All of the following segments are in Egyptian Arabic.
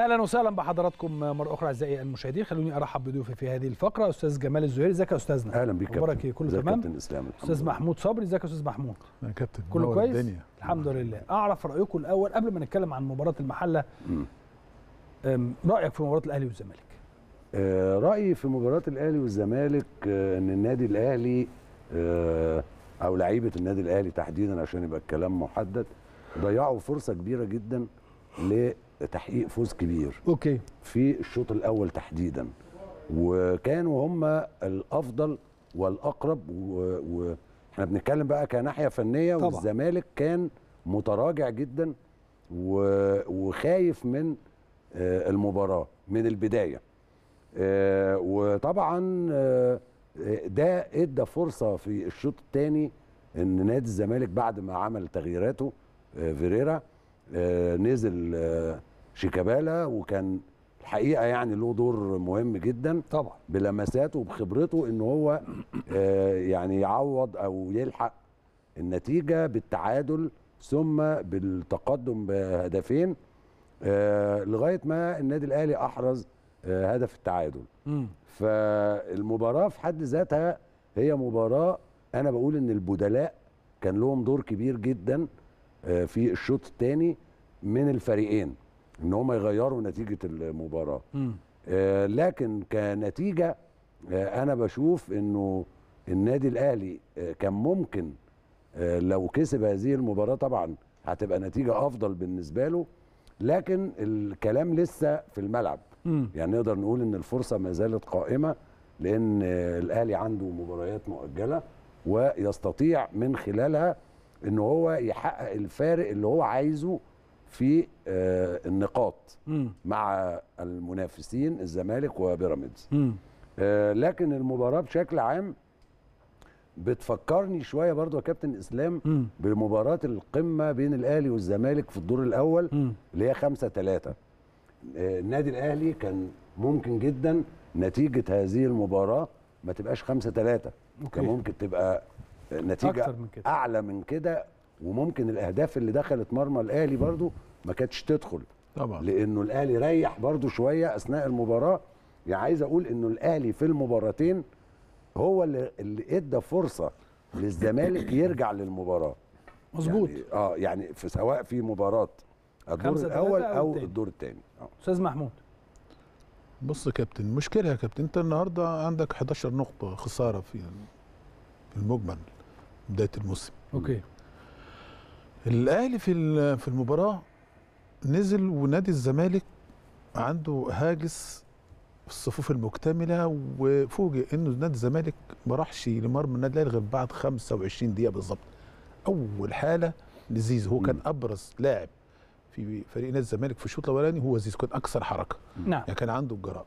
اهلا وسهلا بحضراتكم مره اخرى اعزائي المشاهدين خلوني ارحب بضيوفي في هذه الفقره استاذ جمال الزهيري ازيك يا استاذنا اهلا بيك اخبارك ايه كله تمام كابتن اسلام استاذ محمود صبري ازيك يا استاذ محمود يا كابتن كله منور كويس الدنيا الحمد لله اعرف رايكم الاول قبل ما نتكلم عن مباراه المحله أم، رايك في مباراه الاهلي والزمالك آه رايي في مباراه الاهلي والزمالك آه ان النادي الاهلي آه او لعيبه النادي الاهلي تحديدا عشان يبقى الكلام محدد ضيعوا فرصه كبيره جدا لتحقيق فوز كبير اوكي في الشوط الاول تحديدا وكانوا هم الافضل والاقرب واحنا بنتكلم بقى كناحيه فنيه طبعا. والزمالك كان متراجع جدا و- وخايف من آه، المباراه من البدايه آه، وطبعا آه، ده ادى فرصه في الشوط الثاني ان نادي الزمالك بعد ما عمل تغييراته آه، فيريرا آه، نزل آه، شيكابالا وكان الحقيقه يعني له دور مهم جدا طبعا بلمساته وبخبرته ان هو آه، يعني يعوض او يلحق النتيجه بالتعادل ثم بالتقدم بهدفين آه، لغايه ما النادي الاهلي احرز آه، هدف التعادل امم فالمباراه في حد ذاتها هي مباراه انا بقول ان البدلاء كان لهم دور كبير جدا آه، في الشوط الثاني من الفريقين ان هم يغيروا نتيجه المباراه امم آه، لكن كنتيجه آه، انا بشوف انه النادي الاهلي آه، كان ممكن آه، لو كسب هذه المباراه طبعا هتبقى نتيجه افضل بالنسبه له لكن الكلام لسه في الملعب امم يعني نقدر نقول ان الفرصه ما زالت قائمه لان آه، الاهلي عنده مباريات مؤجله ويستطيع من خلالها ان هو يحقق الفارق اللي هو عايزه في آه، النقاط امم مع المنافسين الزمالك وبيراميدز امم آه، لكن المباراه بشكل عام بتفكرني شويه برضو يا كابتن اسلام امم بمباراه القمه بين الاهلي والزمالك في الدور الاول امم اللي هي 5 3 النادي الاهلي كان ممكن جدا نتيجه هذه المباراه ما تبقاش 5 3 أوكي. كان ممكن تبقى نتيجه أكتر من كده. اعلى من كده وممكن الاهداف اللي دخلت مرمى الاهلي برضو ما كانتش تدخل طبعا لانه الاهلي ريح برضو شويه اثناء المباراه يعني عايز اقول انه الاهلي في المباراتين هو اللي, اللي ادى فرصه للزمالك يرجع للمباراه مظبوط يعني اه يعني في سواء في مباراه الدور خمسة الاول تلاتة أو او التاني. الدور الثاني اه استاذ محمود بص يا كابتن مشكله يا كابتن انت النهارده عندك 11 نقطه خساره في في المجمل بدايه الموسم اوكي الاهلي في ال- في المباراه نزل ونادي الزمالك عنده هاجس في الصفوف المكتمله وفوجئ انه نادي الزمالك ما راحش لمرمى النادي الاهلي غير بعد 25 دقيقه بالظبط اول حاله لزيزو هو كان مم. ابرز لاعب في فريق نادي الزمالك في الشوط الاولاني هو زيزو كان اكثر حركه نعم يعني كان عنده الجراءه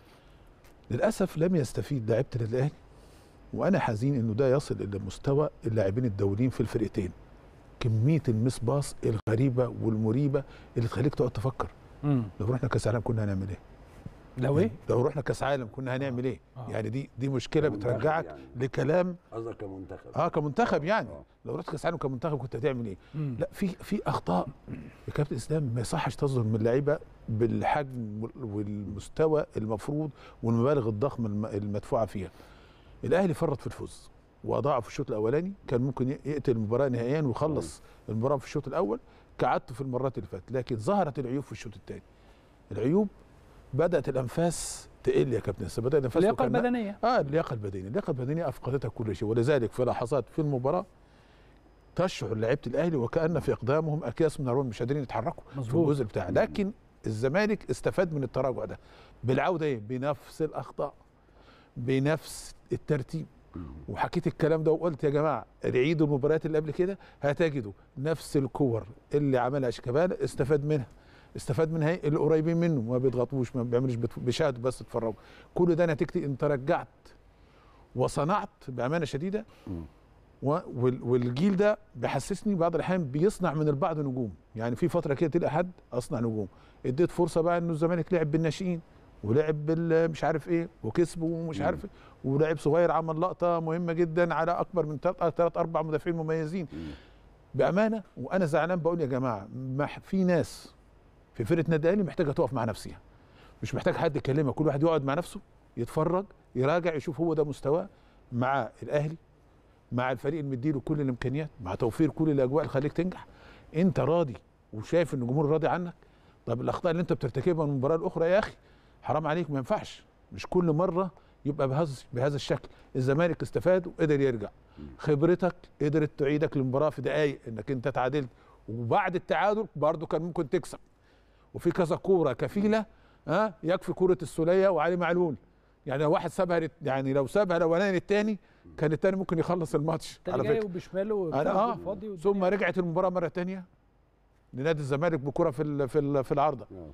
للاسف لم يستفيد لعيبه النادي الاهلي وانا حزين انه ده يصل الى مستوى اللاعبين الدوليين في الفرقتين كميه المس باص الغريبه والمريبه اللي تخليك تقعد تفكر امم لو رحنا كاس عالم كنا هنعمل ايه لو ايه لو رحنا كاس عالم كنا هنعمل ايه آه. يعني دي دي مشكله كمنتخب بترجعك يعني. لكلام قصدك كمنتخب اه كمنتخب يعني آه. لو رحت كاس عالم كمنتخب كنت هتعمل ايه مم. لا في في اخطاء يا كابتن اسلام ما يصحش تصدر من اللعيبه بالحجم وال- والمستوى المفروض والمبالغ الضخمه الم- المدفوعه فيها الاهلي فرط في الفوز واضاعه في الشوط الاولاني كان ممكن ي- يقتل المباراه نهائيا ويخلص المباراه في الشوط الاول كعادته في المرات اللي فاتت لكن ظهرت العيوب في الشوط الثاني العيوب بدات الانفاس تقل يا كابتن اسلام بدات الانفاس اللياقه وكان- البدنيه اه اللياقه البدنيه، اللياقه البدنيه افقدتها كل شيء ولذلك في لحظات في المباراه تشعر لعيبه الاهلي وكان في اقدامهم اكياس من النار مش قادرين يتحركوا في مظبوط. الجزء بتاعه لكن الزمالك استفاد من التراجع ده بالعوده ايه؟ بنفس الاخطاء بنفس الترتيب وحكيت الكلام ده وقلت يا جماعه عيدوا المباريات اللي قبل كده هتجدوا نفس الكور اللي عملها شيكابالا استفاد منها استفاد منها إيه؟ اللي قريبين منه ما بيضغطوش ما بيعملوش بت- بيشاهدوا بس اتفرجوا كل ده نتيجتي انت رجعت وصنعت بامانه شديده مم. و- وال- والجيل ده بيحسسني بعض الاحيان بيصنع من البعض نجوم يعني في فتره كده تلاقي حد اصنع نجوم اديت فرصه بقى انه الزمالك لعب بالناشئين ولعب بال- مش عارف ايه وكسبوا ومش مم. عارف ايه ولاعب صغير عمل لقطه مهمه جدا على اكبر من ثلاث اربع مدافعين مميزين مم. بامانه وانا زعلان بقول يا جماعه ما ح- في ناس في فرقه نادي الاهلي محتاجه تقف مع نفسها مش محتاج حد يكلمها كل واحد يقعد مع نفسه يتفرج يراجع يشوف هو ده مستواه مع الاهلي مع الفريق اللي مديله كل الامكانيات مع توفير كل الاجواء اللي تخليك تنجح انت راضي وشايف ان الجمهور راضي عنك طب الاخطاء اللي انت بترتكبها من المباراه الاخرى يا اخي حرام عليك ما ينفعش مش كل مره يبقى بهذا بهذا الشكل الزمالك استفاد وقدر يرجع خبرتك قدرت تعيدك للمباراه في دقائق انك انت تعادلت وبعد التعادل برضه كان ممكن تكسب وفي كذا كوره كفيله ها يكفي كوره السوليه وعلي معلول يعني لو واحد سابها لت- يعني لو سابها الاولاني للتاني كان التاني ممكن يخلص الماتش التاني على جاي فكره وبشماله أنا بتاع اه فاضي والدنيا- ثم رجعت المباراه مره تانية لنادي الزمالك بكره في ال- في ال- في العارضه آه.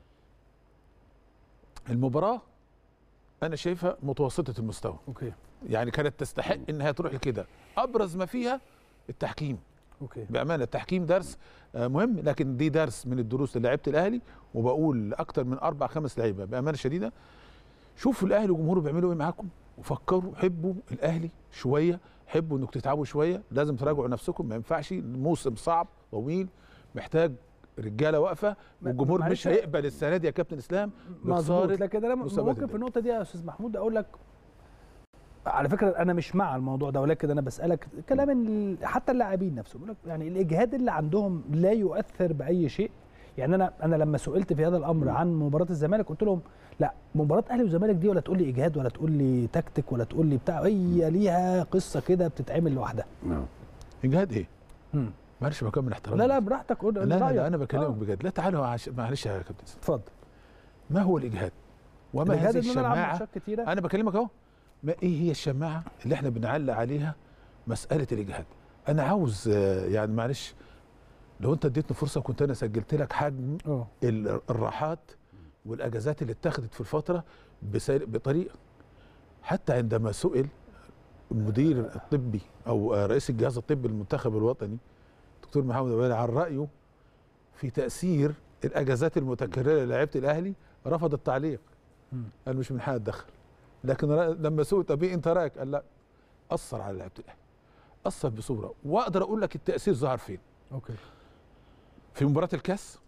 المباراه انا شايفها متوسطه المستوى اوكي يعني كانت تستحق انها تروح لكده ابرز ما فيها التحكيم اوكي بامانه التحكيم درس آه، مهم لكن دي درس من الدروس للاعيبه الاهلي وبقول لاكثر من اربع خمس لعيبه بامانه شديده شوفوا الاهلي وجمهوره بيعملوا ايه معاكم وفكروا حبوا الاهلي شويه حبوا انكم تتعبوا شويه لازم تراجعوا نفسكم ما ينفعش الموسم صعب طويل محتاج رجاله واقفه ما- والجمهور معلش- مش هيقبل السنه دي يا كابتن اسلام مظبوط بخسارة لكن انا مسابقة ممكن في الدوري. النقطه دي يا استاذ محمود اقول لك على فكره انا مش مع الموضوع ده ولكن انا بسالك كلام ال- حتى اللاعبين نفسهم بيقول لك يعني الاجهاد اللي عندهم لا يؤثر باي شيء يعني انا انا لما سئلت في هذا الامر عن مباراه الزمالك قلت لهم لا مباراه اهلي وزمالك دي ولا تقول لي اجهاد ولا تقول لي تكتيك ولا تقول لي بتاع هي ليها قصه كده بتتعمل لوحدها نعم اجهاد ايه؟ مم. معلش بكمل من احترام لا لا براحتك قول لا, لا, رأيك. لا انا بكلمك آه، بجد لا تعالوا عش... معلش يا كابتن اسلام اتفضل ما هو الاجهاد؟ وما الاجهاد هذه ان انا العب الشماعه ماتشات كتيره انا بكلمك اهو ما ايه هي الشماعه اللي احنا بنعلق عليها مساله الاجهاد انا عاوز آه، يعني معلش لو انت اديتني فرصه كنت انا سجلت لك حجم اه ال- الراحات والاجازات اللي اتخذت في الفتره بسي- بطريقه حتى عندما سئل المدير الطبي او آه، رئيس الجهاز الطبي للمنتخب الوطني دكتور محمد أبو عن رايه في تاثير الاجازات المتكرره للاعيبه الاهلي رفض التعليق مم. قال مش من حق اتدخل لكن رأ- لما سئل طب إيه انت رايك قال لا اثر على لعيبه الاهلي اثر بصوره واقدر اقول لك التاثير ظهر فين اوكي في مباراه الكاس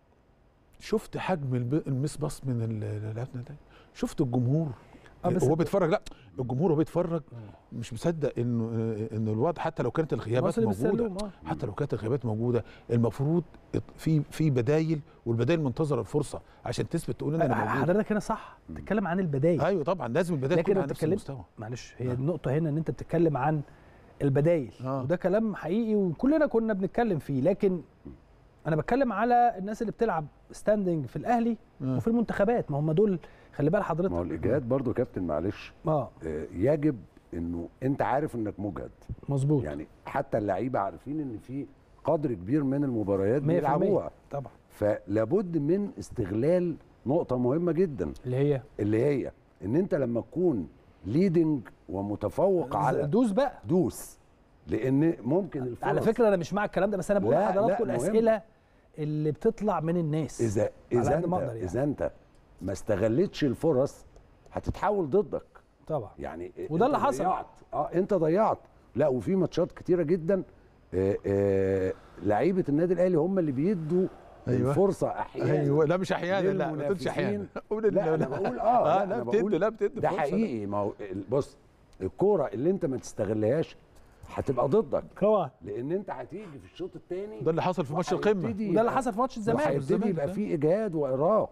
شفت حجم الب- المسبص من ال- لعيبه الأهلي شفت الجمهور آه، بس- هو بيتفرج لا الجمهور وهو بيتفرج مش مصدق انه انه الوضع حتى لو كانت الغيابات مصر موجوده بالسلوم اه حتى لو كانت الغيابات موجوده المفروض ات- في في بدايل والبدايل منتظره الفرصه عشان تثبت تقول ان انا موجود حضرتك هنا صح تتكلم عن البدايل ايوه طبعا لازم البدايل لكن تكون على انت نفس اتكلمت المستوى معلش هي آه. النقطة هنا ان انت بتتكلم عن البدايل آه. وده كلام حقيقي وكلنا كنا بنتكلم فيه لكن انا بتكلم على الناس اللي بتلعب ستاندنج في الاهلي آه. وفي المنتخبات ما هم دول خلي بال ما هو حضرتك الاجهاد برضو يا كابتن معلش اه آه، يجب انه انت عارف انك مجهد مظبوط يعني حتى اللعيبه عارفين ان في قدر كبير من المباريات 100% بيلعبوها طبعا فلابد من استغلال نقطه مهمه جدا اللي هي اللي هي ان انت لما تكون ليدنج ومتفوق على دوس بقى دوس لان ممكن الفرص على فكرة انا مش مع الكلام ده بس انا بقول لا، لا، لحضراتكم مهم. الاسئلة اللي بتطلع من الناس اذا على اذا قد انت ما أقدر يعني. اذا انت ما استغلتش الفرص هتتحول ضدك طبعا يعني وده أنت اللي حصل. ضيعت اه انت ضيعت لا وفي ماتشات كتيره جدا آه، آه، لعيبه النادي الاهلي هم اللي بيدوا أيوة. الفرصه احيانا ايوه لا مش احيانا لا ما تقولش احيانا للمنافسين. قول لا انا بقول اه, اه لا أنا بتدي بقول لا بتدي ده فرصة. حقيقي ما هو ال- بص الكوره اللي انت ما تستغلهاش هتبقى ضدك طبعا لان انت هتيجي في الشوط الثاني ده اللي حصل في ماتش القمه وده اللي حصل في ماتش الزمالك وهيبتدي والزمالك، يبقى آه. في اجهاد وارهاق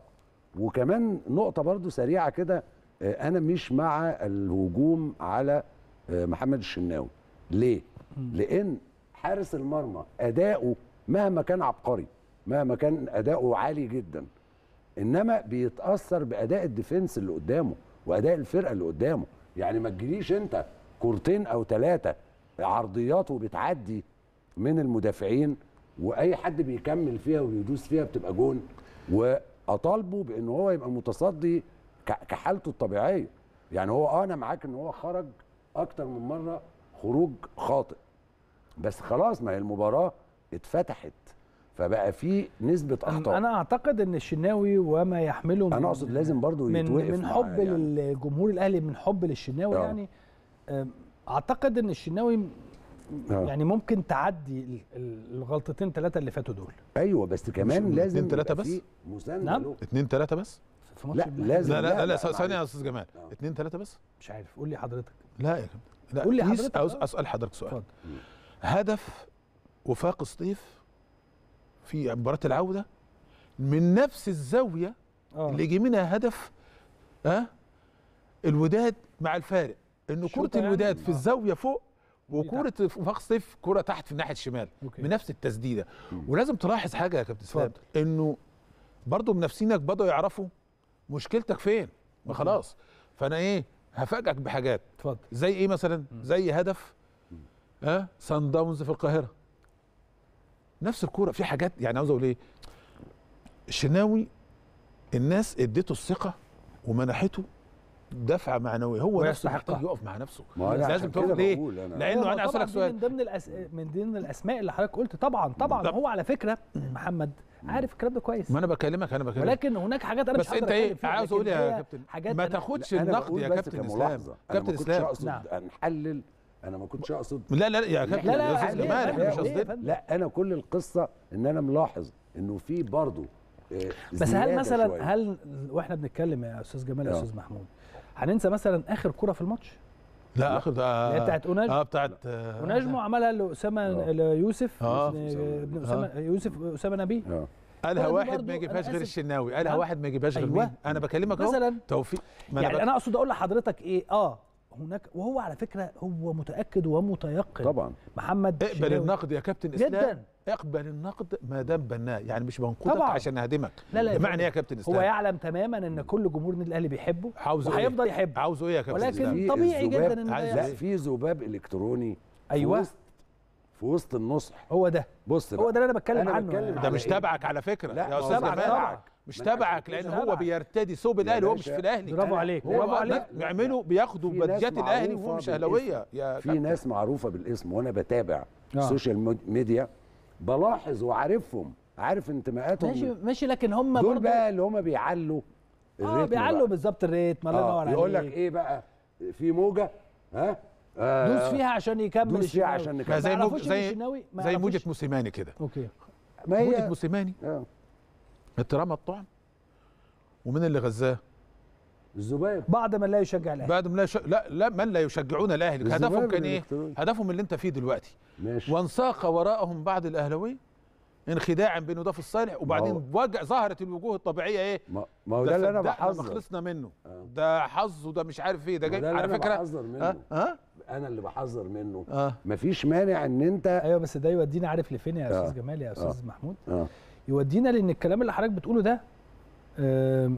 وكمان نقطه برضو سريعه كده آه، انا مش مع الهجوم على آه، محمد الشناوي ليه لان حارس المرمى اداؤه مهما كان عبقري مهما كان اداؤه عالي جدا انما بيتاثر باداء الديفنس اللي قدامه واداء الفرقه اللي قدامه يعني ما تجيليش انت كورتين او ثلاثه عرضيات وبتعدي من المدافعين واي حد بيكمل فيها ويدوس فيها بتبقى جون واطالبه بان هو يبقى متصدي ك- كحالته الطبيعيه يعني هو اه انا معاك ان هو خرج اكتر من مره خروج خاطئ بس خلاص ما هي المباراه اتفتحت فبقى في نسبه اخطاء انا اعتقد ان الشناوي وما يحمله من انا اقصد لازم برضو من يتوقف من معاه حب يعني. للجمهور الاهلي من حب للشناوي آه. يعني أم، اعتقد ان الشناوي آه. يعني ممكن تعدي ال- ال- الغلطتين ثلاثه اللي فاتوا دول ايوه بس كمان مش لازم اتنين تلاتة يبقى بس؟ في مسانده نعم. له. اتنين تلاته بس في ماتش لا الأهلي. لازم لا لا لا, لا معلش. ثانيه يا استاذ جمال آه. اتنين تلاته بس مش عارف قول لي حضرتك لا يا كابتن لا قول لي في- حضرتك، عاوز آه. اسال حضرتك سؤال اتفضل. هدف وفاق سطيف في مباراه العوده من نفس الزاويه اه اللي جه منها هدف ها الوداد مع الفارق انه الشوطة كره يعني؟ الوداد في آه. الزاويه فوق ودي وكره وفاق سطيف كره تحت في الناحيه الشمال أوكي. بنفس التسديده ولازم تلاحظ حاجه يا كابتن اسلام اتفضل. انه برضه منافسينك بدأوا يعرفوا مشكلتك فين ما خلاص فانا ايه هفاجئك بحاجات اتفضل زي ايه مثلا زي هدف ها سان داونز في القاهره نفس الكوره في حاجات يعني عاوز اقول ايه الشناوي الناس اديته الثقه ومنحته دفعه معنويه هو نفسه ويستحقها. محتاج يقف مع نفسه ما أنا لازم عشان تقف كده ليه بقول أنا. لانه أيوة، انا عايز طبعاً اسالك دي سؤال من ضمن الأس... من ضمن الاسماء اللي حضرتك قلت طبعا طبعا طب- هو على فكره محمد عارف الكلام ده كويس ما انا بكلمك انا بكلمك ولكن هناك حاجات انا مش بس انت هقدر ايه أتكلم فيها، عاوز لكن اقول يا هي كابتن حاجات ما أنا- تاخدش لا، أنا النقد بقول يا بس كابتن اسلام كملاحظة. انا كابتن ما كنتش اسلام اقصد نعم. نحلل انا ما كنتش اقصد لا لا يا كابتن لا لا يا استاذ ليه يا جمال فندم؟ احنا مش ليه يا قصدنا فندم؟ لا انا كل القصه ان انا ملاحظ انه في برضه آه، بس هل زيادة مثلا شوية. هل واحنا بنتكلم يا استاذ جمال يا آه. استاذ محمود هننسى مثلا اخر كره في الماتش لا اخر ده اللي هي بتاعت أوناج؟ اه بتاعت آه، ونجمه عملها لاسامه آه. ليوسف آه. ابن اسامه يوسف اسامه نبيه اه قالها برضه- واحد برضه ما يجيبهاش أنا غير آسف. الشناوي قالها نعم. واحد ما يجيبهاش غير أيوة. مين انا بكلمك اهو مثلا توفيق ما يعني بك- انا اقصد اقول لحضرتك ايه اه هناك وهو على فكره هو متاكد ومتيقن طبعا محمد اقبل الشناوي. النقد يا كابتن اسلام جدا اقبل النقد ما دام بناه يعني مش بنقدك طبعاً. عشان اهدمك لا، لا يا بمعنى فندم. ايه يا كابتن اسلام هو يعلم تماما ان كل جمهور النادي الاهلي بيحبه عاوزه وهيفضل ايه يحبه عاوزه ايه يا كابتن ولكن اسلام في طبيعي الذباب- جدا ان ده عايز لا يحصل. في ذباب الكتروني أيوة. في وسط في وسط النصح هو ده بص هو ده اللي انا بتكلم أنا عنه بتكلم يعني. ده على مش إيه؟ تبعك على فكره لا يا ما هو استاذ تبعك جمال طبعا. مش ما أنا تبعك عشان كده لان هو تبعك. بيرتدي ثوب يا الاهلي هو مش باشا، في الاهلي برافو أنا- عليك هو برافو لا، عليك بيعملوا بياخدوا في ناس بديات الاهلي معروفة وهو مش بالاسم. اهلاويه يا في كابتن. ناس معروفه بالاسم وانا بتابع آه. السوشيال مود- ميديا بلاحظ وعارفهم عارف انتماءاتهم ماشي ماشي لكن هم دول برضه بقى اللي هم بيعلوا اه الريتم بيعلوا بقى. بالظبط الريتم الله ينور آه. عليك يقول لك ايه بقى في موجه ها آه دوس فيها عشان يكمل دوس فيها الشناوي. عشان ما نكمل زي ما موج يعرفوش إن زي الشناوي ما زي يعرفوش. موجة موسيماني كده اوكي ما موجة هي موسيماني آه. اترمى الطعم ومين اللي غزاه؟ الذباب بعض من لا يشجع الاهلي بعد ما لا يش... لا لا من لا يشجعون الاهلي الذباب هدفهم كان ايه؟ الإلكتروني. هدفهم اللي انت فيه دلوقتي ماشي وانساق وراءهم بعض الاهلاويه انخداعا بنضاف الصالح وبعدين وجع ظهرت الوجوه الطبيعيه ايه؟ ما ما هو ده اللي انا صدقنا ما بحذر خلصنا منه آه. ده حظ وده مش عارف ايه ده ما هو جاي ده اللي على أنا فكره بحذر منه ها ها انا اللي بحذر منه اه مفيش مانع ان انت ايوه بس ده يودينا عارف لفين يا آه. استاذ جمال يا استاذ محمود اه يودينا لان الكلام اللي حضرتك بتقوله ده آم،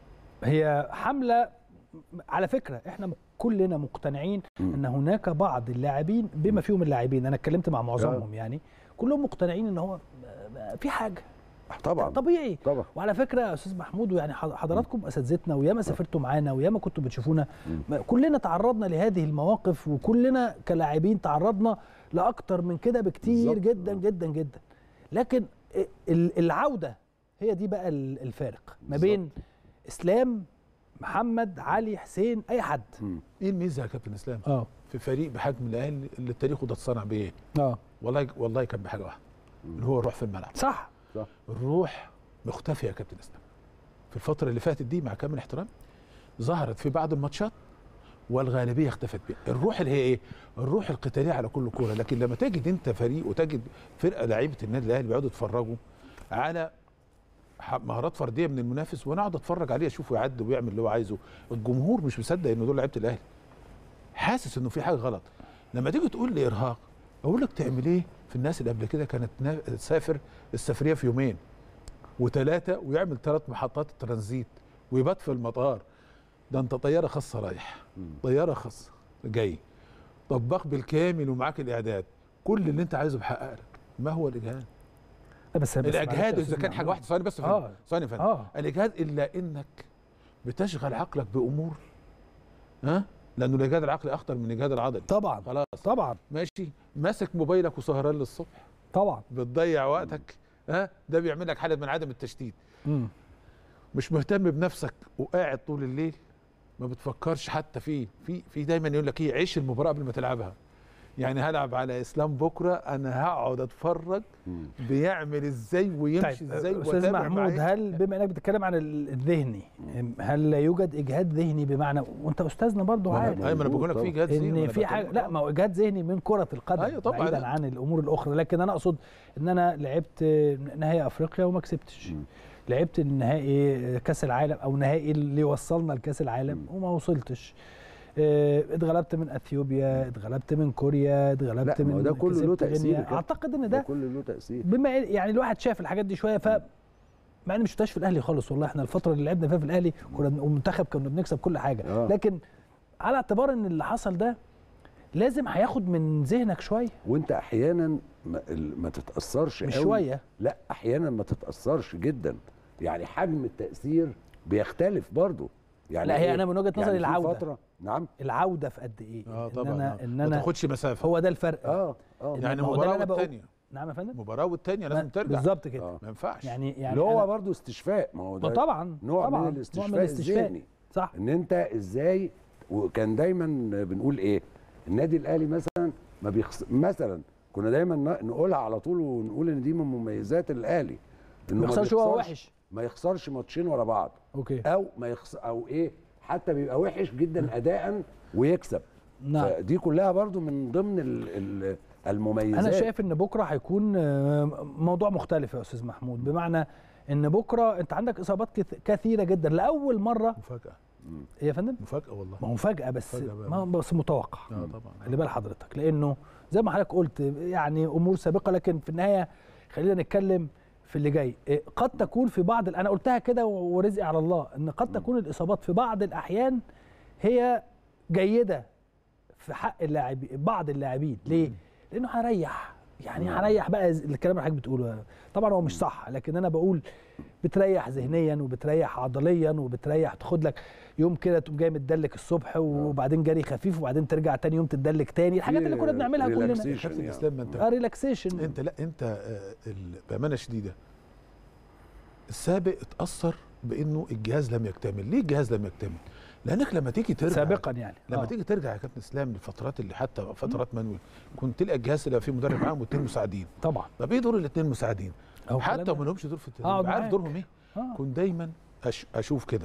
هي حمله على فكره احنا م- كلنا مقتنعين مم. ان هناك بعض اللاعبين بما فيهم اللاعبين انا اتكلمت مع معظمهم يعني كلهم مقتنعين ان هو آه، في حاجه طبعا طبيعي طبعا وعلى فكره يا استاذ محمود ويعني حض- حضراتكم اساتذتنا وياما سافرتوا معانا وياما كنتوا بتشوفونا ما- كلنا تعرضنا لهذه المواقف وكلنا كلاعبين تعرضنا لاكتر من كده بكتير بالظبط. جدا جدا جدا لكن ال- العوده هي دي بقى ال- الفارق ما بين اسلام محمد علي حسين اي حد مم. ايه الميزه يا كابتن اسلام اه في فريق بحجم الاهلي اللي تاريخه ده اتصنع بايه؟ اه والله والله كان بحاجه واحده اللي هو الروح في الملعب صح صح الروح مختفيه يا كابتن اسلام في الفتره اللي فاتت دي مع كامل احترام ظهرت في بعض الماتشات والغالبيه اختفت بيها الروح اللي هي ايه الروح القتاليه على كل كوره لكن لما تجد انت فريق وتجد فرقه لعيبه النادي الاهلي بيقعدوا يتفرجوا على ح- مهارات فرديه من المنافس وانا اقعد اتفرج عليه اشوفه يعدي ويعمل اللي هو عايزه الجمهور مش مصدق ان دول لعيبه الاهلي حاسس انه في حاجه غلط لما تيجي تقول لي ارهاق اقول لك تعمل ايه في الناس اللي قبل كده كانت نا- تسافر السفريه في يومين وثلاثه ويعمل ثلاث محطات ترانزيت ويبات في المطار ده انت طياره خاصه رايح طياره خاصه جاي طباخ بالكامل ومعاك الاعداد كل اللي انت عايزه بحقق لك ما هو الاجهاد لا بس بس معلش يا الاجهاد اذا أستاذ كان حاجه محمود. واحده ثواني بس يا آه. فندم ثواني يا فندم اه الاجهاد الا انك بتشغل عقلك بامور ها لانه الاجهاد العقلي اخطر من الاجهاد العضلي طبعا خلاص طبعا ماشي ماسك موبايلك وسهران للصبح طبعا بتضيع وقتك ها ده بيعمل لك حاله من عدم التشتيت مم. مش مهتم بنفسك وقاعد طول الليل ما بتفكرش حتى في في في دايما يقول لك ايه عيش المباراه قبل ما تلعبها يعني هلعب على اسلام بكره انا هقعد اتفرج مم. بيعمل ازاي ويمشي طيب ازاي استاذ وأتابع محمود معاه. هل بما انك بتتكلم عن ال- الذهني هل لا يوجد اجهاد ذهني بمعنى وانت استاذنا برضو ما عارف أنا- ايوه ما انا بقول لك في طبعاً. جهاز ذهني، ان وأنا في حاجه بتكلم. لا ما هو اجهاد ذهني من كره القدم أيوة طبعاً، بعيدا لا. عن الامور الاخرى لكن انا اقصد ان انا لعبت نهائي افريقيا وما كسبتش مم. لعبت النهائي كاس العالم او نهائي اللي وصلنا لكاس العالم مم. وما وصلتش آه، اتغلبت من اثيوبيا اتغلبت من كوريا اتغلبت لا، ما هو من ده كله له كسبت تأثير غينيا. يا كابتن. اعتقد ان ده ده كله له تاثير بما إن- يعني الواحد شاف الحاجات دي شويه ف مع اني مش شفتهاش في الاهلي خالص والله احنا الفتره اللي لعبنا فيها في الاهلي كنا بن- والمنتخب كنا بنكسب كل حاجه آه. لكن على اعتبار ان اللي حصل ده لازم هياخد من ذهنك شويه وانت احيانا ما, ال- ما تتاثرش مش قوي. شويه لا احيانا ما تتاثرش جدا يعني حجم التاثير بيختلف برضه يعني لا، هي إيه؟ أنا من وجهة نظري في العودة. فترة نعم العوده في قد ايه اه ان طبعا انا آه. ان ما انا تاخدش مسافه هو ده الفرق اه اه إن- يعني ما هو ده اللي مباراه أنا بقول. والثانيه نعم يا فندم مباراه والثانيه لازم ما- ترجع بالظبط كده اه ما ينفعش يعني يعني اللي هو أنا- برضه استشفاء ما هو ما ده طبعا نوع طبعا من الاستشفاء, الذهني صح ان انت ازاي وكان دايما بنقول ايه النادي الاهلي مثلا ما بيخس... مثلا كنا دايما ن- نقولها على طول ونقول ان دي من مميزات الاهلي انه ما يخسرش هو بيخسرش- وحش ما يخسرش ماتشين ورا بعض اوكي او ما يخسر او ايه حتى بيبقى وحش جدا اداء ويكسب نعم فدي كلها برضو من ضمن ال ال المميزات انا شايف ان بكره هيكون آه، موضوع مختلف يا استاذ محمود بمعنى ان بكره انت عندك اصابات كث- كثيره جدا لاول مره مفاجاه إيه يا فندم مفاجاه والله ما هو مفاجاه بس مفاجأة بقى. ما بس متوقع اه طبعا خلي بال حضرتك لانه زي ما حضرتك قلت يعني امور سابقه لكن في النهايه خلينا نتكلم في اللي جاي إيه، قد تكون في بعض انا قلتها كده ورزقي على الله ان قد تكون الاصابات في بعض الاحيان هي جيده في حق اللاعبين بعض اللاعبين ليه لانه هريح يعني نعم. هريح بقى ز- الكلام اللي حضرتك بتقوله طبعا هو مش صح لكن انا بقول بتريح ذهنيا وبتريح عضليا وبتريح تاخد لك يوم كده تقوم جاي متدلك الصبح وبعدين جري خفيف وبعدين ترجع تاني يوم تدلك تاني الحاجات اللي كنا بنعملها كلنا relaxation كابتن يعني. اسلام ما انت اه ريلاكسيشن انت لا انت آه، ال- بامانه شديده السابق اتاثر بانه الجهاز لم يكتمل ليه الجهاز لم يكتمل لانك لما تيجي ترجع سابقا يعني لما آه. تيجي ترجع يا كابتن اسلام للفترات اللي حتى فترات مانويل كنت تلقى الجهاز اللي فيه مدرب عام واثنين مساعدين طبعا طب ايه دور الاثنين مساعدين أهو حتى الكلام وما ده. لهمش دور في أقعد التدريب عارف معاك. دورهم ايه آه. كنت دايما أش اشوف كده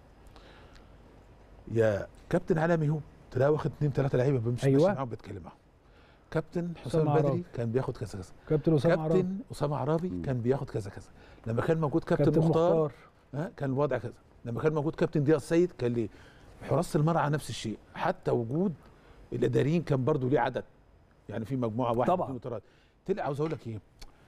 يا كابتن علاء ميهوب تلاقي واخد اثنين ثلاثه لعيبه بمشي أيوة. أيوة. معاهم بيتكلم معاهم كابتن حسام أسامة بدري عرابي. كان بياخد كذا كذا كابتن اسامه عرابي كابتن اسامه عرابي كان بياخد كذا كذا لما كان موجود كابتن, كابتن مختار, مختار ها كان الوضع كذا لما كان موجود كابتن ضياء السيد كان ليه حراس المرعى نفس الشيء حتى وجود الاداريين كان برضو ليه عدد يعني في مجموعه واحد طبعاً. اثنين وثلاثه تلقى عاوز اقول لك ايه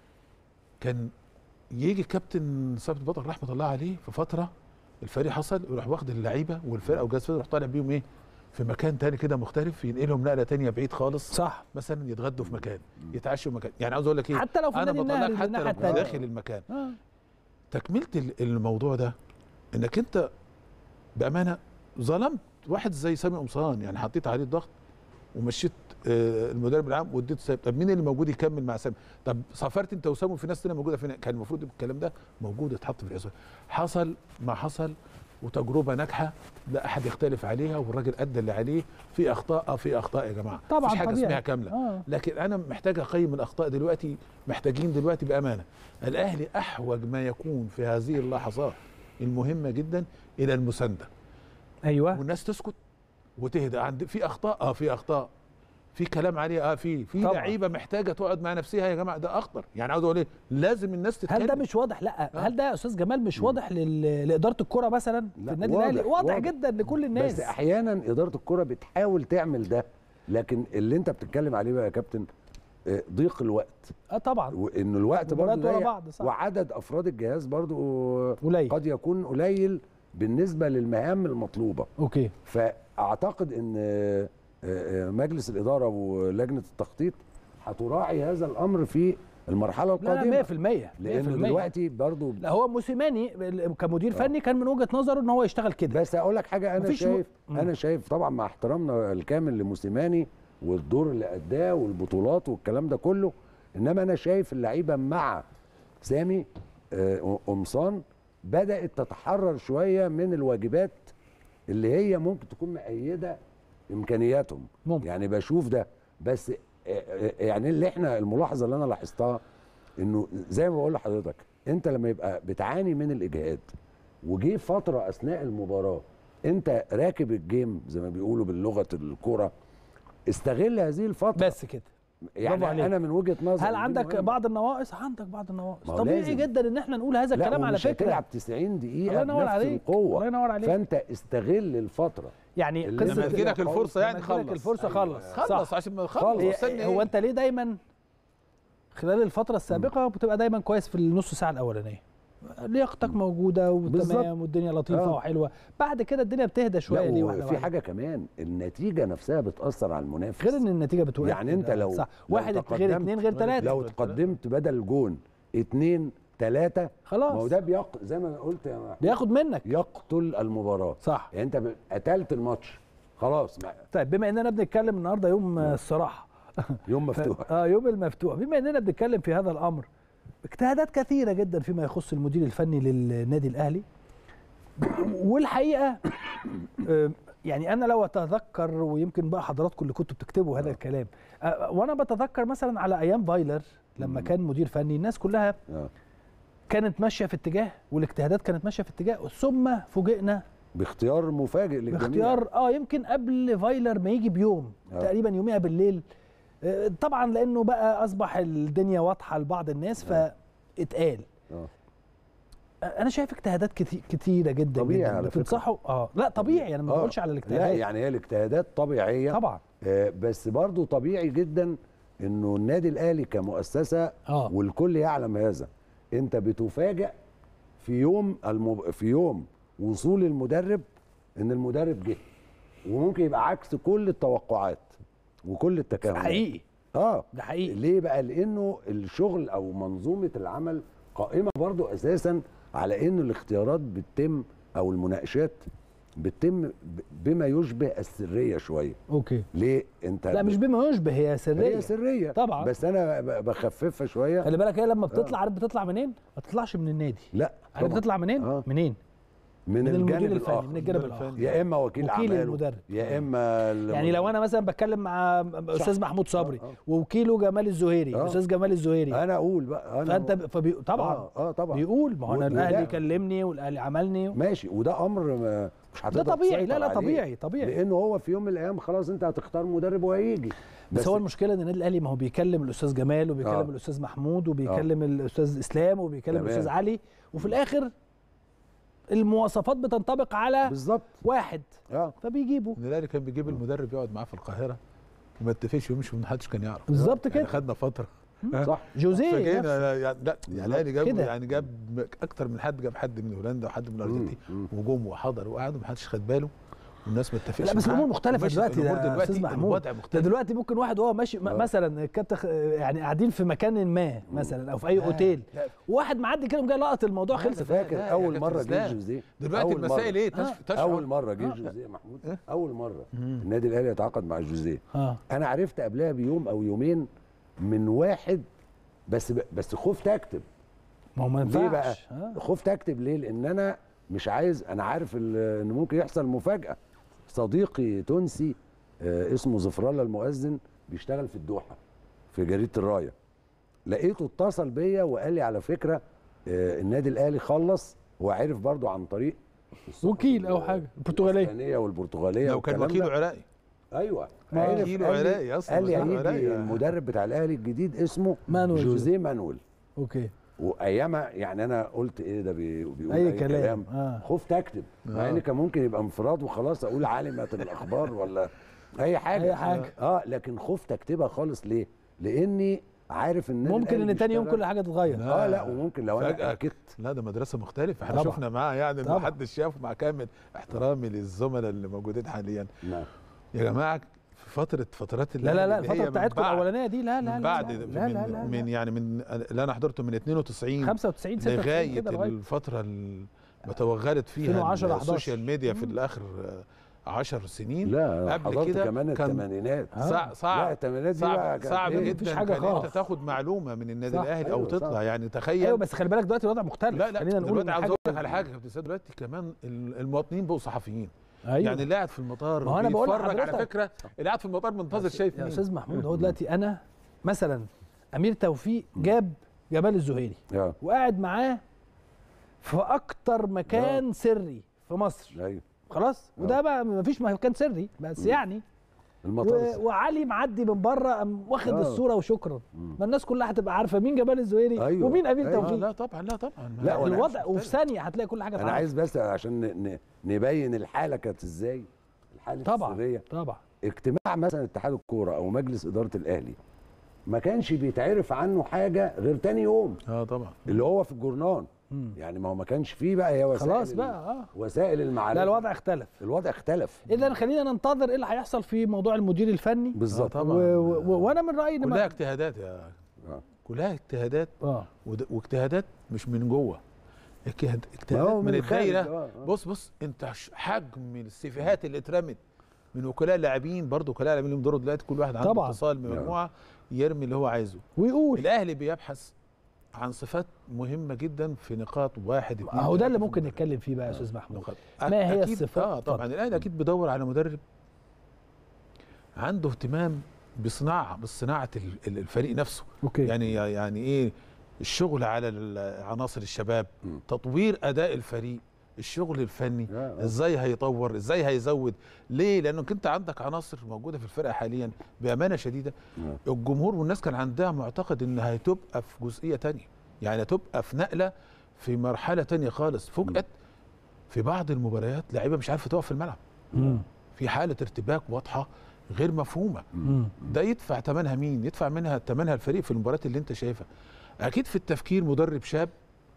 كان يجي الكابتن ثابت بطل رحمه الله عليه في فتره الفريق حصل يروح واخد اللعيبه والفرقه وجهاز فرقه يروح طالع بيهم ايه في مكان تاني كده مختلف ينقلهم نقله تانية بعيد خالص صح مثلا يتغدوا في مكان يتعشوا في مكان يعني عاوز اقول لك ايه حتى لو في انا النادي بطلع النهري حتى الناحيه لو الثانيه داخل المكان آه. تكمله ال- الموضوع ده انك انت بامانه ظلمت واحد زي سامي قمصان يعني حطيت عليه الضغط ومشيت آه، المدرب العام واديته سامي طب مين اللي موجود يكمل مع سامي طب سافرت انت وسامي وفي ناس تانية موجوده فين كان المفروض يبقى الكلام ده موجود اتحط في الحسبان حصل ما حصل وتجربه ناجحه لا احد يختلف عليها والراجل ادى اللي عليه في اخطاء اه في اخطاء يا جماعه طبعا مفيش حاجه طبيعي. اسمها كامله آه. لكن انا محتاج اقيم الاخطاء دلوقتي محتاجين دلوقتي بامانه الاهلي احوج ما يكون في هذه اللحظات المهمه جدا الى المسانده ايوه والناس تسكت وتهدى عند في اخطاء اه في اخطاء في كلام عليه اه في في طبعا. لعيبه محتاجه تقعد مع نفسها يا جماعه ده اخطر يعني عاوز اقول ايه لازم الناس تتكلم هل ده مش واضح لا هل ده يا استاذ جمال مش واضح لل- لاداره الكره مثلا في لا، النادي واضح، الاهلي واضح, واضح. جدا لكل الناس بس احيانا اداره الكره بتحاول تعمل ده لكن اللي انت بتتكلم عليه بقى يا كابتن آه، ضيق الوقت اه طبعا وان الوقت مباريات برضه ورا ضيق بعض، صح. وعدد افراد الجهاز برضه قليل قد يكون قليل بالنسبه للمهام المطلوبه اوكي فاعتقد ان آه، آه، مجلس الاداره ولجنه التخطيط هتراعي هذا الامر في المرحله لا القادمه لا 100% 100% لان دلوقتي برضو لا هو موسيماني كمدير فني كان من وجهه نظره ان هو يشتغل كده بس اقول لك حاجه انا مفيش م- شايف مم. انا شايف طبعا مع احترامنا الكامل لموسيماني والدور اللي اداه والبطولات والكلام ده كله انما انا شايف اللعيبه مع سامي آه، قمصان بدات تتحرر شويه من الواجبات اللي هي ممكن تكون مؤيده امكانياتهم ممكن. يعني بشوف ده بس يعني اللي احنا الملاحظه اللي انا لاحظتها انه زي ما بقول لحضرتك انت لما يبقى بتعاني من الاجهاد وجي فتره اثناء المباراه انت راكب الجيم زي ما بيقولوا باللغه الكوره استغل هذه الفتره بس كده برافو يعني عليك. انا من وجهه نظري هل دي عندك مهمة. بعض النواقص عندك بعض النواقص ما هو طبيعي لازم. جدا ان احنا نقول هذا لا الكلام على ومش فكره هتلعب 90 دقيقه الله ينور بنفس عليك. القوه الله ينور عليك. فانت استغل الفتره يعني اللي قصه لما تجيلك كده الفرصه يعني لما تجيلك خلص الفرصه خلص خلص صح. عشان ما خلص. تخلص هي- استنى هو إيه؟ انت ليه دايما خلال الفتره السابقه بتبقى دايما كويس في النص ساعه الاولانيه لياقتك موجوده بالظبط. وتمام والدنيا لطيفه آه. وحلوه بعد كده الدنيا بتهدى شويه ليه لا واحده وفي واحدة. حاجه كمان النتيجه نفسها بتاثر على المنافس غير ان النتيجه بتوقف يعني انت لو صح لو واحد غير تقدمت- اتنين غير تلاته لو تقدمت بدل جون اتنين تلاته ما خلاص هو ده بيق... زي ما أنا قلت يا محمود، بياخد منك يقتل المباراه صح يعني انت ب- قتلت الماتش خلاص ما- طيب بما اننا بنتكلم النهارده يوم آه، الصراحه يوم ف- مفتوح اه يوم المفتوح بما اننا بنتكلم في هذا الامر اجتهادات كثيره جدا فيما يخص المدير الفني للنادي الاهلي والحقيقه آه، يعني انا لو اتذكر ويمكن بقى حضراتكم اللي كنتوا بتكتبوا هذا الكلام آه، وانا بتذكر مثلا على ايام فايلر لما كان مدير فني الناس كلها آه. كانت ماشيه في اتجاه والاجتهادات كانت ماشيه في اتجاه ثم فوجئنا باختيار مفاجئ للجميع باختيار اه يمكن قبل فايلر ما يجي بيوم آه. تقريبا يوميها بالليل آه، طبعا لانه بقى اصبح الدنيا واضحه لبعض الناس فاتقال آه. آه، انا شايف اجتهادات كتي- كتيره جدا طبيعي جدا على فكرة. بتنصحوا اه لا طبيعي انا ما آه. بقولش على لا الاجتهادات يعني هي الاجتهادات طبيعيه طبعا آه، بس برضو طبيعي جدا انه النادي الاهلي كمؤسسه اه والكل يعلم هذا انت بتفاجئ في يوم المب... في يوم وصول المدرب ان المدرب جه وممكن يبقى عكس كل التوقعات وكل التكهنات حقيقي اه ده حقيقي ليه بقى لانه الشغل او منظومه العمل قائمه برضو اساسا على انه الاختيارات بتتم او المناقشات بتتم ب- بما يشبه السريه شويه اوكي ليه انت لا مش بما يشبه هي سريه هي سريه طبعا. بس انا ب- بخففها شويه خلي بالك هي لما بتطلع عارف بتطلع منين؟ ما تطلعش من النادي لا عارف طبعاً. بتطلع منين؟ آه. منين؟ من, من المدير الجانب الفني الاخر من الجانب المدير الاخر الفني. يا اما وكيل, وكيل اعماله المدرب. يا اما ال- يعني لو انا مثلا بتكلم مع استاذ محمود صبري آه، آه. ووكيله جمال الزهيري آه. استاذ جمال الزهيري انا اقول بقى انا فانت ب... فبي... طبعا اه, آه طبعا بيقول ما هو انا وده- الاهلي كلمني والاهلي عملني ماشي وده امر ما مش ده هتقدر طبيعي تسيطر لا لا عليه. طبيعي طبيعي لانه هو في يوم من الايام خلاص انت هتختار مدرب وهيجي بس, هو المشكله ان النادي الاهلي ما هو بيكلم الاستاذ جمال وبيكلم آه. الاستاذ محمود وبيكلم الاستاذ اسلام وبيكلم تمام. الاستاذ علي وفي الاخر المواصفات بتنطبق على بالظبط واحد اه فبيجيبوا ان الاهلي كان بيجيب المدرب يقعد معاه في القاهره وما اتفقش ويمشي ومحدش كان يعرف بالظبط يعني كده خدنا فتره صح جوزيه نفسه. فجينا يعني لا يعني الاهلي جاب كده. يعني جاب اكتر من حد جاب حد من هولندا وحد من الارجنتين مم. وجم وحضروا وقعدوا محدش خد باله والناس ما اتفقش لا بس معاه. الامور مختلفه ومشيت دلوقتي الأمور ده استاذ محمود الوضع ده مختلف دلوقتي ممكن واحد وهو ماشي م- آه. مثلا الكابتن خ- يعني قاعدين في مكان ما مثلا او في اي لا، اوتيل لا. واحد معدي كده جاي لقط الموضوع لا، خلص لا، فاكر لا، يا اول كابتن مره جه اسلام. جوزيه دلوقتي أول المسائل مرة. ايه تش- تشعر اول مره جه آه. جوزيه محمود إيه؟ اول مره مم. النادي الاهلي يتعاقد مع جوزيه اه انا عرفت قبلها بيوم او يومين من واحد بس بس خفت اكتب ما هو ما ينفعش ليه بقى آه. خفت اكتب ليه لان انا مش عايز انا عارف ال- ان ممكن يحصل مفاجاه صديقي تونسي آه، اسمه زفر الله المؤذن بيشتغل في الدوحه في جريده الرايه لقيته اتصل بيا وقال لي على فكره آه، النادي الاهلي خلص هو عرف برضو عن طريق الصحف وكيل أو حاجة، البرتغالية. الاسبانيه والبرتغاليه لو كان والكلام وكيله ده. عراقي ايوه ما عرف وكيله قال لي- عراقي أصلاً، قال لي وكيله هيجي عراقي. المدرب بتاع الاهلي الجديد اسمه مانويل جوزيه مانويل اوكي وايامها يعني انا قلت ايه ده بي- بيقول أي اي, كلام. كلام, آه. خفت اكتب مع آه. ان كان ممكن يبقى انفراد وخلاص اقول عالمة الاخبار ولا اي حاجه أي حاجة. اه لكن خفت اكتبها خالص ليه لاني عارف ان ممكن ان تاني يوم كل حاجه تتغير لا. اه لا وممكن لو انا فجأة اكدت لا ده مدرسة مختلفة احنا طبعا. شفنا معاه يعني طبعا. ما حدش شافه مع كامل احترامي للزملاء اللي موجودين حاليا نعم يا جماعة في فترة فترات لا لا لا اللي هي الفتره من بتاعتكم بعد- الاولانيه دي لا لا من لا بعد لا من, لا لا لا من يعني من اللي انا حضرته من 92 95 96 لغاية كده لغايه الفترة اللي توغلت فيها 2010 السوشيال 11. ميديا في الاخر 10 سنين لا قبل حضرت كده كمان كان- الثمانينات آه. صعب لا صعب الثمانينات دي بقى صعب, كانت صعب إيه؟ جدا مفيش حاجة كان انت خالص. تاخد معلومة من النادي صح. الاهلي او أيوة، تطلع صح. يعني تخيل ايوه بس خلي بالك دلوقتي الوضع مختلف لا لا خلينا نقول دلوقتي إن عاوز حاجة- اقول لك على حاجه يا كابتن سيد دلوقتي كمان ال- المواطنين بقوا صحفيين أيوة. يعني اللي قاعد في المطار ما هو أنا بقول بيتفرج على لحضرتك. فكره اللي قاعد في المطار منتظر شايف يا مين استاذ محمود هو دلوقتي انا مثلا امير توفيق جاب جمال الزهيري اه وقاعد معاه في اكتر مكان سري في مصر ايوه خلاص وده بقى ما فيش مكان سري بس يعني المطار و... وعلي معدي من بره قام واخد آه. الصوره وشكرا ما الناس كلها هتبقى عارفه مين جمال الزهيري أيوة. ومين امير أيوة. آه توفيق لا طبعا لا طبعا لا، وأنا الوضع وفي ثانيه هتلاقي كل حاجه انا اتعرفت. عايز بس عشان ن- ن- نبين الحاله كانت ازاي الحاله طبعا السريه طبعا اجتماع مثلا اتحاد الكوره او مجلس اداره الاهلي ما كانش بيتعرف عنه حاجه غير تاني يوم اه طبعا اللي هو في الجورنان مم. يعني ما هو ما كانش فيه بقى هي وسائل خلاص ال- بقى اه وسائل المعرفه لا الوضع اختلف الوضع اختلف اذا خلينا ننتظر ايه اللي هيحصل في موضوع المدير الفني بالظبط آه طبعا. و... و... وانا من رايي ان كلها ما... اجتهادات يا آه. كلها اجتهادات اه ود- واجتهادات مش من جوه اجتهاد- ما اجتهادات هو من الخارج، الدايره آه، آه. بص بص انت ش- حجم السيفيهات اللي اترمت من وكلاء لاعبين برضه وكلاء لاعبين لهم دور دلوقتي كل واحد عنده طبعا. اتصال بمجموعه يرمي اللي هو عايزه ويقول الاهلي بيبحث عن صفات مهمه جدا في نقاط واحد اتنين هو ده اللي تلاتة ممكن في نتكلم فيه بقى يا استاذ محمود نقاط ما هي أكيد- الصفات؟ اه طبعا اتفضل. الاهلي اكيد بيدور على مدرب عنده اهتمام بصناعه بصناعه ال- ال- الفريق نفسه اوكي يعني يعني ايه الشغل على ال- عناصر الشباب مم. تطوير اداء الفريق الشغل الفني آه، آه. ازاي هيطور ازاي هيزود ليه لانك انت عندك عناصر موجوده في الفرقه حاليا بامانه شديده آه. الجمهور والناس كان عندها معتقد انها هتبقى في جزئيه تانية يعني هتبقى في نقله في مرحله تانية خالص فوجئت في بعض المباريات لعيبه مش عارفه تقف في الملعب مم. في حاله ارتباك واضحه غير مفهومه مم. ده يدفع ثمنها مين يدفع منها ثمنها الفريق في المباريات اللي انت شايفها اكيد في التفكير مدرب شاب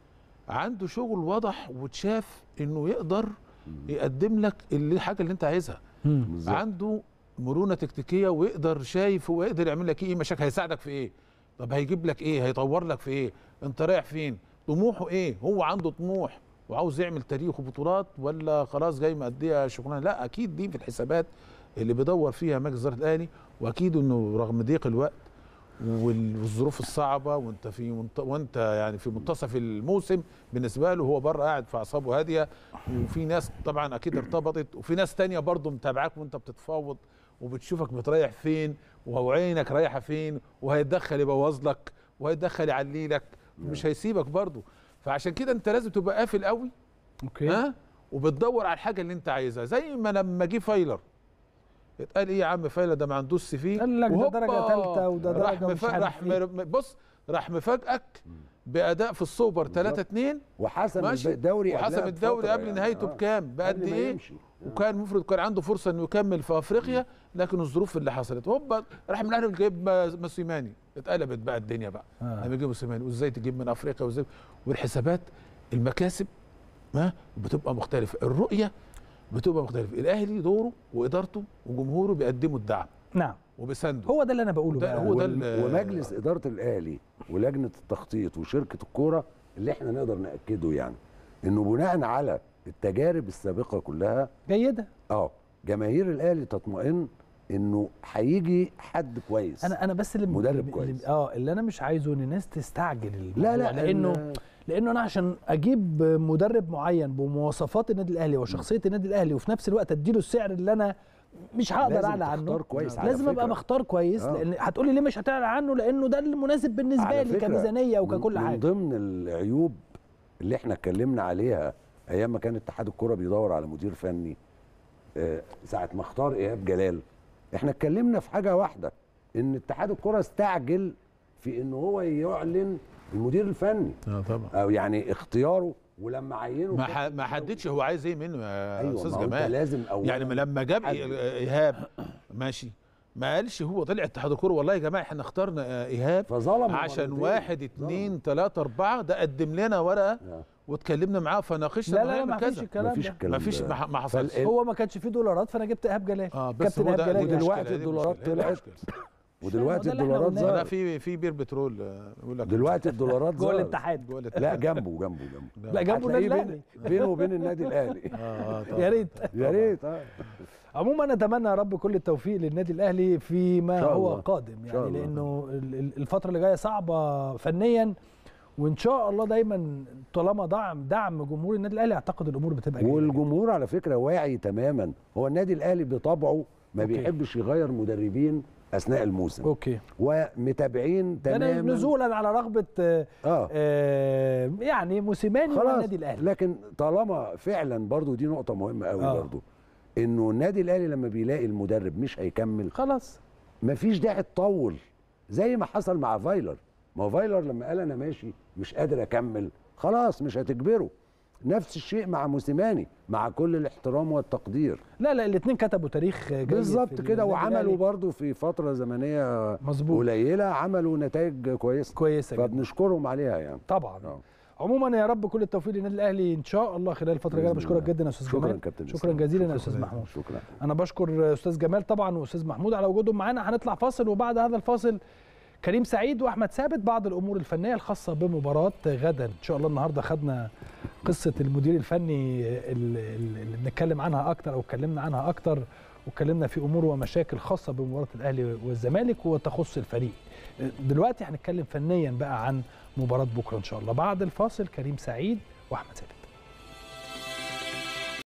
عنده شغل واضح وتشاف انه يقدر يقدم لك اللي الحاجه اللي انت عايزها مم. بالظبط. عنده مرونه تكتيكيه ويقدر شايف هو يقدر يعمل لك ايه مشاكل هيساعدك في ايه طب هيجيب لك ايه هيطور لك في ايه انت رايح فين طموحه ايه هو عنده طموح وعاوز يعمل تاريخ وبطولات ولا خلاص جاي مأديها شغلانه لا اكيد دي في الحسابات اللي بيدور فيها مجلس اداره الاهلي واكيد انه رغم ضيق الوقت وال- والظروف الصعبه وانت في منت... وانت يعني في منتصف الموسم بالنسبه له هو بره قاعد في اعصابه هاديه وفي ناس طبعا اكيد ارتبطت وفي ناس تانية برضه متابعاك وانت بتتفاوض وبتشوفك بتريح فين وعينك رايحه فين وهيتدخل يبوظ لك وهيتدخل يعلي لك مش هيسيبك برضه فعشان كده انت لازم تبقى قافل قوي اوكي ها وبتدور على الحاجه اللي انت عايزها زي ما لما جه فايلر اتقال ايه يا عم فايلر ده ما عندوش سي في قال لك ده وهوبا درجة تالتة وده راح درجة مش مفا- عارف راح إيه. مر- بص راح مفاجئك باداء في السوبر 3 2 وحسم ماشي الدوري وحسم قبلها الدوري بفترة قبل يعني. نهايته آه. بكام بقد قبل ما ايه يمشي. وكان المفروض كان عنده فرصه انه يكمل في افريقيا لكن الظروف اللي حصلت هوبا راح من الاهلي جايب ما- موسيماني اتقلبت بقى الدنيا بقى آه. لما يجيب موسيماني وازاي تجيب من افريقيا وازاي والحسابات المكاسب ما بتبقى مختلفه الرؤيه بتبقى مختلفه الاهلي دوره وادارته وجمهوره بيقدموا الدعم نعم وبيساندوا هو ده اللي انا بقوله ده بقى هو ده وال- ال- ومجلس اداره الاهلي ولجنه التخطيط وشركه الكوره اللي احنا نقدر ناكده يعني انه بناء على التجارب السابقه كلها جيده اه جماهير الاهلي تطمئن انه هيجي حد كويس انا انا بس اللي مدرب اللي كويس. اه اللي انا مش عايزه ان الناس تستعجل الموضوع لا لا لانه ال- لانه انا عشان اجيب مدرب معين بمواصفات النادي الاهلي وشخصيه النادي الاهلي وفي نفس الوقت اديله السعر اللي انا مش هقدر لازم اعلى عنه تختار كويس على لازم ابقى فكرة. مختار كويس آه. لان هتقولي ليه مش هتعلى عنه لانه ده المناسب بالنسبه على لي فكرة كميزانيه وككل من حاجه من ضمن العيوب اللي احنا اتكلمنا عليها ايام ما كان اتحاد الكوره بيدور على مدير فني آه، ساعه ما اختار ايهاب جلال احنا اتكلمنا في حاجه واحده ان اتحاد الكوره استعجل في ان هو يعلن المدير الفني اه طبعا او يعني اختياره ولما عينه ما ح- ما حددش هو عايز ايه منه يا ايوه استاذ ما هو انت جمال لازم أولاً يعني ما لما جاب حد. إيه- ايهاب ماشي ما قالش هو طلع اتحاد الكوره والله يا جماعه احنا اخترنا آه، ايهاب فظلم عشان مرتين. واحد ظلم. اتنين تلاته اربعه ده قدم لنا ورقه آه. واتكلمنا معاه فناقشنا لا إنه لا لا هيعمل ما فيش كذا الكلام مفيش ده الكلام ما فيش ده. ما ما حصلش فال- هو ما كانش فيه دولارات فانا جبت ايهاب جلال اه بس كابتن هو ده إيهاب جلال دي يعني. ودلوقتي المشكلة، دي الدولارات المشكلة، دي طلعت. المشكلة. ودلوقتي ده اللي إحنا الدولارات قلناه. لا ظهرت في في بير بترول آه، يقول لك دلوقتي الدولارات جوه ظهرت الاتحاد جوه لا الاتحاد. جنبه جنبه جنبه لا جنبه النادي هتلاقيه الاهلي بين- بينه وبين النادي الاهلي اه اه طبعا. يا ريت يا ريت اه عموما اتمنى يا رب كل التوفيق للنادي الاهلي فيما إن شاء هو الله. قادم إن شاء يعني الله. لانه ال- ال- الفتره اللي جايه صعبه فنيا وان شاء الله دايما طالما دعم دعم جمهور النادي الاهلي اعتقد الامور بتبقى جيدة. والجمهور على فكره واعي تماما هو النادي الاهلي بطبعه ما أوكي. بيحبش يغير مدربين اثناء الموسم اوكي ومتابعين يعني تماما نزولا على رغبه آه اه آه يعني موسيماني مع خلاص النادي الاهلي لكن طالما فعلا برضو دي نقطه مهمه قوي آه. آه. برضو انه النادي الاهلي لما بيلاقي المدرب مش هيكمل خلاص مفيش داعي تطول زي ما حصل مع فايلر ما هو فايلر لما قال انا ماشي مش قادر اكمل خلاص مش هتجبره نفس الشيء مع موسيماني مع كل الاحترام والتقدير لا لا الاثنين كتبوا تاريخ جيد في بالظبط كده النادي وعملوا الأهلي. برضو في فتره زمنيه مظبوط قليله عملوا نتائج كويسه كويسه جدا فبنشكرهم عليها يعني طبعا آه. عموما يا رب كل التوفيق للنادي الاهلي ان شاء الله خلال الفتره الجايه بإذن بشكرك الله. جدا يا استاذ شكرا جمال كابتن شكرا إسلام. جزيلا يا شكراً استاذ جزيلاً. محمود شكرا انا بشكر استاذ جمال طبعا واستاذ محمود على وجودهم معانا هنطلع فاصل وبعد هذا الفاصل كريم سعيد واحمد ثابت بعض الامور الفنيه الخاصه بمباراه غدا ان شاء الله النهارده خدنا قصه المدير الفني اللي اللي بنتكلم عنها اكتر او اتكلمنا عنها اكتر واتكلمنا في امور ومشاكل خاصه بمباراه الاهلي والزمالك وتخص الفريق دلوقتي هنتكلم فنيا بقى عن مباراه بكره ان شاء الله بعد الفاصل كريم سعيد واحمد ثابت